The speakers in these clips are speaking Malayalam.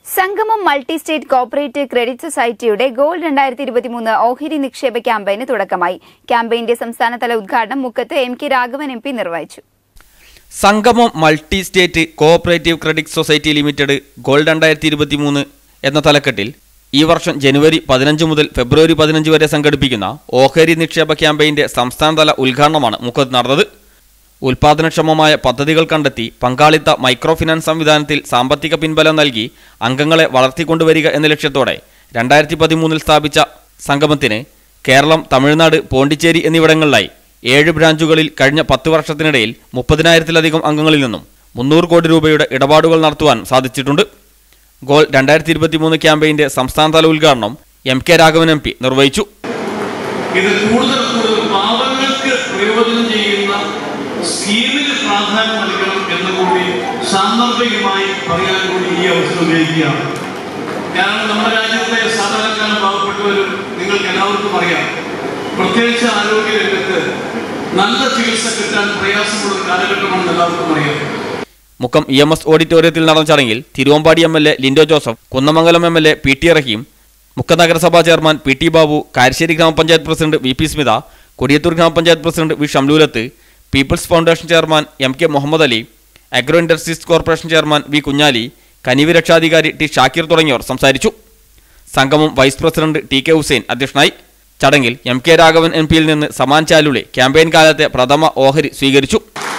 സംഗമം മൾട്ടി സ്റ്റേറ്റ് കോപ്പറേറ്റീവ് ക്രെഡിറ്റ് സൊസൈറ്റിയുടെ ഗോൾ രണ്ടായിരത്തി ഇരുപത്തിമൂന്ന് ഓഹരി നിക്ഷേപ ക്യാമ്പയിന് തുടക്കമായി ക്യാമ്പയിന്റെ സംസ്ഥാനതല ഉദ്ഘാടനം മുക്കത്ത് M K Raghavan M P നിർവഹിച്ചു Sangamam multi state cooperative credit society limited gold രണ്ടായിരത്തി ഇരുപത്തി മൂന്ന് എന്ന തലക്കെട്ടിൽ ഈ വർഷം ജനുവരി പതിനഞ്ച് മുതൽ ഫെബ്രുവരി പതിനഞ്ച് വരെ സംഘടിപ്പിക്കുന്ന ഓഹരി നിക്ഷേപ ക്യാമ്പയിന്റെ സംസ്ഥാനതല ഉദ്ഘാടനമാണ് മുക്കത്ത് നടന്നത് ഉൽപാദനക്ഷമമായ പദ്ധതികൾ കണ്ടെത്തി പങ്കാളിത്ത മൈക്രോ ഫിനാൻസ് സംവിധാനത്തിൽ സാമ്പത്തിക പിൻബലം നൽകി അംഗങ്ങളെ വളർത്തിക്കൊണ്ടുവരിക എന്ന ലക്ഷ്യത്തോടെ രണ്ടായിരത്തി പതിമൂന്നിൽ സ്ഥാപിച്ച സംഗമത്തിന് കേരളം തമിഴ്നാട് പോണ്ടിച്ചേരി എന്നിവിടങ്ങളിലായി ഏഴ് ബ്രാഞ്ചുകളിൽ കഴിഞ്ഞ പത്ത് വർഷത്തിനിടയിൽ മുപ്പതിനായിരത്തിലധികം അംഗങ്ങളിൽ നിന്നും മുന്നൂറ് കോടി രൂപയുടെ ഇടപാടുകൾ നടത്തുവാൻ സാധിച്ചിട്ടുണ്ട് ഗോൾ രണ്ടായിരത്തി ഇരുപത്തി മൂന്ന് ക്യാമ്പയിന്റെ സംസ്ഥാനതല ഉദ്ഘാടനം M K Raghavan M P നിർവഹിച്ചു ഇത് കൂടുതൽ കൂടുതൽ പാവങ്ങൾക്ക് പ്രയോജനം ചെയ്യുന്ന സ്കീമിന് പ്രാധാന്യം നൽകണം എന്ന് കൂടി സാന്ദർഭികമായി പറയാൻ കൂടി ഈ അവസരം ഉപയോഗിക്കുകയാണ് കാരണം നമ്മുടെ രാജ്യത്തെ സാധാരണക്കാരും പാവപ്പെട്ടവരും നിങ്ങൾക്ക് എല്ലാവർക്കും അറിയാം പ്രത്യേകിച്ച് ആരോഗ്യ രംഗത്ത് നല്ല ചികിത്സ കിട്ടാൻ പ്രയാസമുള്ള ഒരു കാലഘട്ടമാണെന്ന് എല്ലാവർക്കും അറിയാം മുക്കം ഇ എം എസ് ഓഡിറ്റോറിയത്തിൽ നടന്ന ചടങ്ങിൽ Thiruvambady M L A Lindo Joseph Kunnamangalam M L A P T Raheem മുക്ക നഗരസഭാ chairman P T Babu Karassery ഗ്രാമപഞ്ചായത്ത് president V P Smitha Kodiyathur ഗ്രാമപഞ്ചായത്ത് president V Shamlulath people's foundation chairman M K Muhammad Ali agro industries corporation chairman V Kunjali Kanivu രക്ഷാധികാരി ടി ഷാക്കിർ തുടങ്ങിയവർ സംസാരിച്ചു Sangamam vice president T K Hussain അധ്യക്ഷനായി ചടങ്ങിൽ എം കെ രാഘവൻ എം പിയിൽ നിന്ന് സമാൻ ചാലുളി ക്യാമ്പയിൻ കാലത്തെ പ്രഥമ ഓഹരി സ്വീകരിച്ചു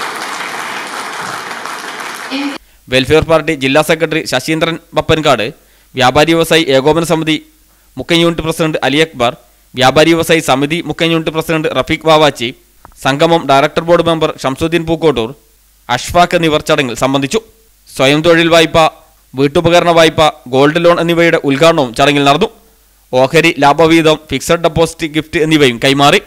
വെൽഫെയർ പാർട്ടി ജില്ലാ സെക്രട്ടറി ശശീന്ദ്രൻ ബപ്പൻകാട് വ്യാപാരി വ്യവസായി ഏകോപന സമിതി മുക്കൻ യൂണിറ്റ് പ്രസിഡന്റ് അലി അക്ബർ വ്യാപാരി വ്യവസായി സമിതി മുക്കൻ unit president Rafeeq Vavachi Sangamam director board member Shamsuddin Pookkottur Ashfaq എന്നിവർ ചടങ്ങിൽ സംബന്ധിച്ചു സ്വയം തൊഴിൽ വായ്പ വീട്ടുപകരണ വായ്പ ഗോൾഡ് ലോൺ എന്നിവയുടെ ഉദ്ഘാടനവും ചടങ്ങിൽ നടന്നു ഓഹരി ലാഭവീതം ഫിക്സഡ് ഡെപ്പോസിറ്റ് ഗിഫ്റ്റ് എന്നിവയും കൈമാറി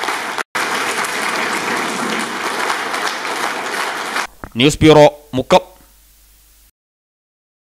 ന്യൂസ് ബ്യൂറോ മുക്കം